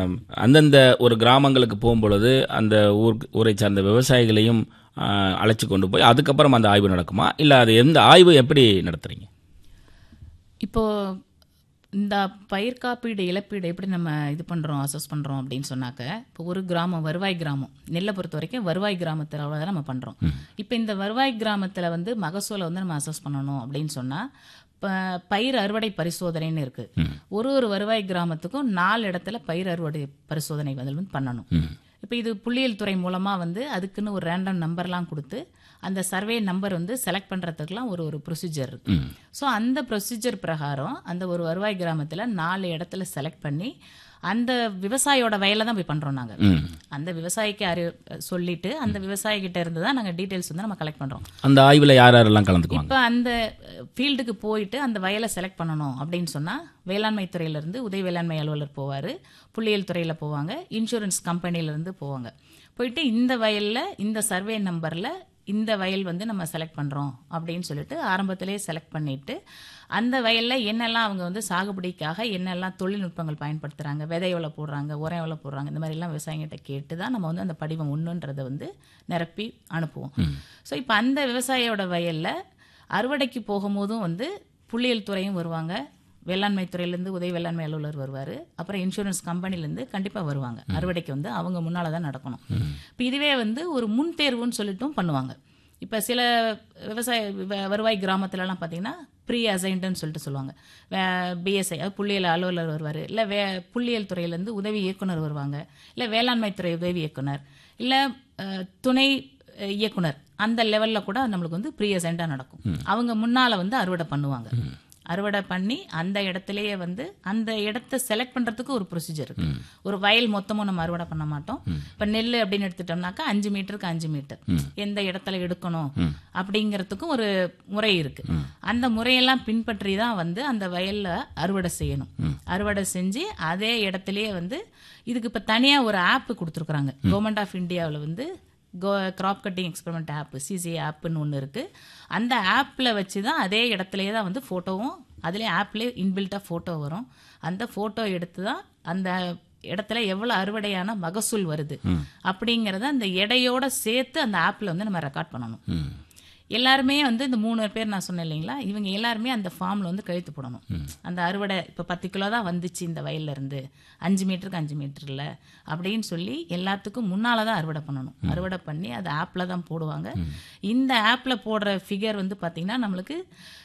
அஹ், அந்தந்த ஒரு கிராமங்களுக்கு போகும்பொழுது அந்த ஊர் ஊரை சார்ந்த விவசாயிகளையும் அஹ், அழைச்சு கொண்டு போய் அதுக்கப்புறம் அந்த ஆய்வு நடக்குமா இல்லை அது எந்த ஆய்வு எப்படி நடத்துறீங்க இப்போ இந்த பயிர் காப்பீடு இழப்பீடு எப்படி நம்ம இது பண்ணுறோம் அசஸ் பண்ணுறோம் அப்படின்னு சொன்னாக்க இப்போ ஒரு கிராமம் வருவாய் கிராமம் நெல்லை பொறுத்த வரைக்கும் வருவாய் கிராமத்தில் தான் நம்ம பண்ணுறோம் இப்போ இந்த வருவாய் கிராமத்தில் வந்து மகசூலை வந்து நம்ம அசஸ் பண்ணணும் அப்படின்னு சொன்னால் இப்போ பயிர் அறுவடை பரிசோதனைன்னு இருக்கு ஒரு ஒரு வருவாய் கிராமத்துக்கும் நாலு இடத்துல பயிர் அறுவடை பரிசோதனை வந்து வந்து பண்ணணும் இப்போ இது புள்ளியியல் துறை மூலமாக வந்து அதுக்குன்னு ஒரு ரேண்டம் நம்பர்லாம் கொடுத்து அந்த சர்வே நம்பர் வந்து செலக்ட் பண்ணுறதுக்குலாம் ஒரு ஒரு ப்ரொசீஜர் இருக்கு ஸோ அந்த ப்ரொசீஜர் பிரகாரம் அந்த ஒரு வருவாய் கிராமத்தில் நாலு இடத்துல செலக்ட் பண்ணி அந்த விவசாயியோட வயலை தான் போய் பண்ணுறோம் நாங்கள் அந்த விவசாயிக்கு அறி சொல்லிட்டு அந்த விவசாயிகிட்ட இருந்து தான் நாங்கள் டீட்டெயில்ஸ் வந்து நம்ம கலெக்ட் பண்ணுறோம் அந்த ஆய்வில் யார் யாரெல்லாம் கலந்துக்குவாங்க இப்போ அந்த ஃபீல்டுக்கு போயிட்டு அந்த வயலை செலக்ட் பண்ணணும் அப்படின்னு சொன்னால் வேளாண்மை துறையிலேருந்து உதவி வேளாண்மை அலுவலர் போவார் புள்ளியியல் துறையில் போவாங்க இன்சூரன்ஸ் கம்பெனிலேருந்து போவாங்க போயிட்டு இந்த வயலில் இந்த சர்வே நம்பரில் இந்த வயல் வந்து நம்ம செலக்ட் பண்ணுறோம் அப்படின்னு சொல்லிட்டு ஆரம்பத்திலே செலக்ட் பண்ணிட்டு அந்த வயலில் என்னெல்லாம் அவங்க வந்து சாகுபடிக்காக என்னெல்லாம் தொழில்நுட்பங்கள் பயன்படுத்துகிறாங்க விதை எவ்வளோ போடுறாங்க உரம் எவ்வளோ போடுறாங்க இந்த மாதிரிலாம் விவசாயிகிட்ட கேட்டு தான் நம்ம வந்து அந்த படிவம் ஒன்றுன்றதை வந்து நிரப்பி அனுப்புவோம் ஸோ இப்போ அந்த விவசாயியோட வயலில் அறுவடைக்கு போகும்போதும் வந்து புள்ளியியல் துறையும் வருவாங்க வேளாண்மை துறையிலேருந்து உதவி வேளாண்மை அலுவலர் வருவார் அப்புறம் இன்சூரன்ஸ் கம்பெனிலேருந்து கண்டிப்பாக வருவாங்க அறுவடைக்கு வந்து அவங்க முன்னால் தான் நடக்கணும் இப்போ இதுவே வந்து ஒரு முன் தேர்வுன்னு சொல்லிட்டும் பண்ணுவாங்க இப்போ சில விவசாய வ- வருவாய் கிராமத்துலலாம் பார்த்தீங்கன்னா ப்ரீ அசைன்டுன்னு சொல்லிட்டு சொல்லுவாங்க பிஎஸ்ஐ அது புள்ளியியல் அலுவலர் வருவார் இல்லை வே புள்ளியியல் துறையிலேருந்து உதவி இயக்குனர் வருவாங்க இல்லை வேளாண்மை துறை உதவி இயக்குனர் இல்லை துணை அஹ், இயக்குனர் அந்த லெவலில் கூட நம்மளுக்கு வந்து ப்ரீ அசைண்டாக நடக்கும் அவங்க முன்னால் வந்து அறுவடை பண்ணுவாங்க அறுவடை பண்ணி அந்த இடத்துலயே வந்து அந்த இடத்த செலக்ட் பண்றதுக்கு ஒரு ப்ரொசீஜர் இருக்கு ஒரு வயல் மொத்தமும் நம்ம அறுவடை பண்ண மாட்டோம் இப்ப நெல் அப்படின்னு எடுத்துட்டோம்னாக்கா அஞ்சு மீட்டருக்கு அஞ்சு மீட்டர் எந்த இடத்துல எடுக்கணும் அப்படிங்கறதுக்கும் ஒரு முறை இருக்கு அந்த முறையெல்லாம் பின்பற்றி தான் வந்து அந்த வயல்ல அறுவடை செய்யணும் அறுவடை செஞ்சு அதே இடத்துலயே வந்து இதுக்கு இப்ப தனியா ஒரு ஆப் கொடுத்துருக்குறாங்க கவர்மெண்ட் ஆஃப் இந்தியாவில் வந்து கோ crop cutting experiment app CC ஆப்னு ஒன்று இருக்குது அந்த ஆப்பில் வச்சு தான் அதே இடத்துலையே தான் வந்து ஃபோட்டோவும் அதுலேயே ஆப்லேயே இன்பில்ட்டாக ஃபோட்டோ வரும் அந்த ஃபோட்டோ எடுத்து தான் அந்த இடத்துல எவ்வளோ அறுவடையான மகசூல் வருது அப்படிங்கிறத அந்த எடையோட சேர்த்து அந்த ஆப்பில் வந்து நம்ம ரெக்கார்ட் பண்ணணும் எல்லாருமே வந்து இந்த மூணு பேர் நான் சொன்னேன் இல்லைங்களா இவங்க எல்லாருமே அந்த ஃபார்மில் வந்து கழுத்து போடணும் அந்த அறுவடை இப்போ பத்து கிலோ தான் வந்துச்சு இந்த வயல்ல இருந்து அஞ்சு மீட்டருக்கு அஞ்சு மீட்டரில் அப்படின்னு சொல்லி எல்லாத்துக்கும் முன்னால் தான் அறுவடை பண்ணணும் அறுவடை பண்ணி அது ஆப்பில் தான் போடுவாங்க இந்த ஆப்பில் போடுற ஃபிகர் வந்து பார்த்திங்கன்னா நம்மளுக்கு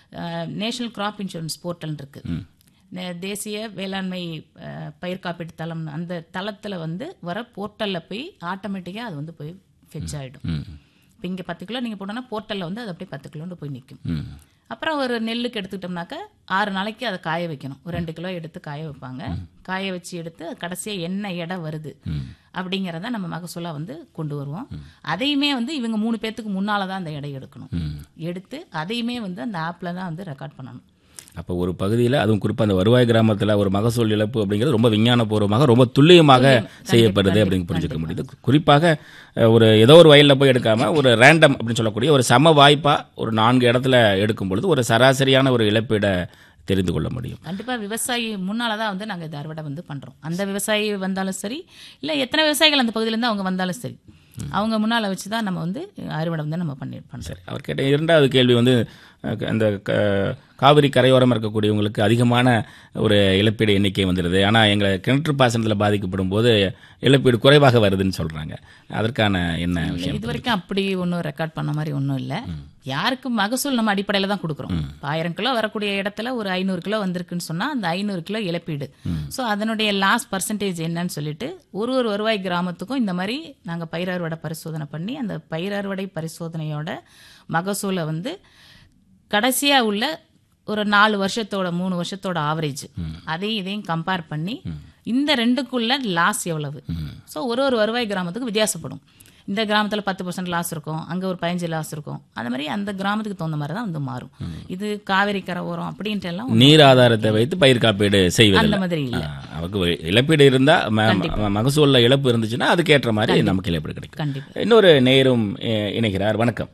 நேஷனல் கிராப் இன்சூரன்ஸ் போர்ட்டல் இருக்கு நே- தேசிய வேளாண்மை அஹ், பயிர் காப்பீட்டு தளம் அந்த தளத்தில் வந்து வர போர்ட்டலில் போய் ஆட்டோமேட்டிக்காக அது வந்து போய் ஃபெச் ஆகிடும் இப்போ இங்கே பத்து கிலோ நீங்கள் போட்டோன்னா போர்ட்டலில் வந்து அது அப்படியே பத்து கிலோன்னு போய் நிற்கும் அப்புறம் ஒரு நெல்லுக்கு எடுத்துக்கிட்டோம்னாக்கா ஆறு நாளைக்கு அதை காய வைக்கணும் ஒரு ரெண்டு கிலோ எடுத்து காய வைப்பாங்க காய வச்சு எடுத்து கடைசியாக என்ன எடை வருது அப்படிங்கிறத நம்ம மகசூலாக வந்து கொண்டு வருவோம் அதையுமே வந்து இவங்க மூணு பேர்த்துக்கு முன்னால் தான் அந்த எடை எடுக்கணும் எடுத்து அதையுமே வந்து அந்த ஆப்பில் தான் வந்து ரெக்கார்ட் பண்ணணும் அப்போ ஒரு பகுதியில் அதுவும் குறிப்பாக அந்த வருவாய் கிராமத்தில் ஒரு மகசூல் இழப்பு அப்படிங்கிறது ரொம்ப விஞ்ஞானபூர்வமாக ரொம்ப துல்லியமாக செய்யப்படுது அப்படின்னு புரிஞ்சுக்க முடியுது குறிப்பாக அஹ், ஒரு ஏதோ ஒரு வயலில் போய் எடுக்காம ஒரு ரேண்டம் அப்படின்னு சொல்லக்கூடிய ஒரு சம வாய்ப்பாக ஒரு நான்கு இடத்துல எடுக்கும் பொழுது ஒரு சராசரியான ஒரு இழப்பீடை தெரிந்து கொள்ள முடியும் கண்டிப்பா விவசாயி முன்னால தான் வந்து நாங்க இந்த அறுவடை வந்து பண்றோம் அந்த விவசாயி வந்தாலும் சரி இல்ல எத்தனை விவசாயிகள் அந்த பகுதியில இருந்து அவங்க வந்தாலும் சரி அவங்க முன்னால வச்சு தான் நம்ம வந்து அறுவடை வந்து நம்ம பண்ணி பண்றோம் சரி அவர் கேட்ட இரண்டாவது கேள்வி வந்து அஹ், அந்த க- காவிரி கரையோரம் இருக்கக்கூடியவங்களுக்கு அதிகமான ஒரு இழப்பீடு எண்ணிக்கை வந்துடுது ஆனால் எங்களை கிணற்று பாசனத்தில் பாதிக்கப்படும் போது இழப்பீடு குறைவாக வருதுன்னு சொல்கிறாங்க அதற்கான என்ன விஷயம் இது வரைக்கும் அப்படி ஒன்றும் ரெக்கார்ட் பண்ண மாதிரி ஒன்றும் இல்லை யாருக்கு மகசூல் நம்ம அடிப்படையில் தான் கொடுக்குறோம் இப்போ ஆயிரம் கிலோ வரக்கூடிய இடத்துல ஒரு ஐநூறு கிலோ வந்திருக்குன்னு சொன்னால் அந்த ஐநூறு கிலோ இழப்பீடு ஸோ அதனுடைய லாஸ் பர்சன்டேஜ் என்னன்னு சொல்லிட்டு ஒரு ஒரு வருவாய் கிராமத்துக்கும் இந்த மாதிரி நாங்கள் பயிர் அறுவடை பரிசோதனை பண்ணி அந்த பயிர் அறுவடை பரிசோதனையோட மகசூலை வந்து கடைசியாக உள்ள ஒரு நாலு வருஷத்தோட மூணு வருஷத்தோட ஆவரேஜ் அதையும் இதையும் கம்பேர் பண்ணி இந்த ரெண்டுக்குள்ள லாஸ் எவ்வளவு ஸோ ஒரு ஒரு வருவாய் கிராமத்துக்கு வித்தியாசப்படும் இந்த கிராமத்தில் பத்து பர்சன்ட் லாஸ் இருக்கும் அங்கே ஒரு பதினஞ்சு லாஸ் இருக்கும் அந்த மாதிரி அந்த கிராமத்துக்கு தகுந்த மாதிரி தான் வந்து மாறும் இது காவிரி கரை ஓரம் அப்படின்ட்டு எல்லாம் நீர் ஆதாரத்தை வைத்து பயிர் காப்பீடு அந்த செய்வதில்லை மாதிரி இல்லை ஆ, அவருக்கு இழப்பீடு இருந்தால் மகசூலில் இழப்பு இருந்துச்சுன்னா அதுக்கேற்ற மாதிரி நமக்கு இழப்பீடு கிடைக்கும் கண்டிப்பா இன்னொரு நேரும் அஹ், இணைகிறார் வணக்கம்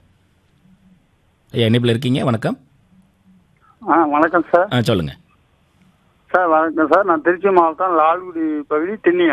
ஐயா இணைப்பில் இருக்கீங்க வணக்கம் ஆ வணக்கம் சார் ஆ சொல்லுங்க சார் வணக்கம் சார் நான் திருச்சி மாவட்டம் லால்குடி பகுதி திண்ணியம்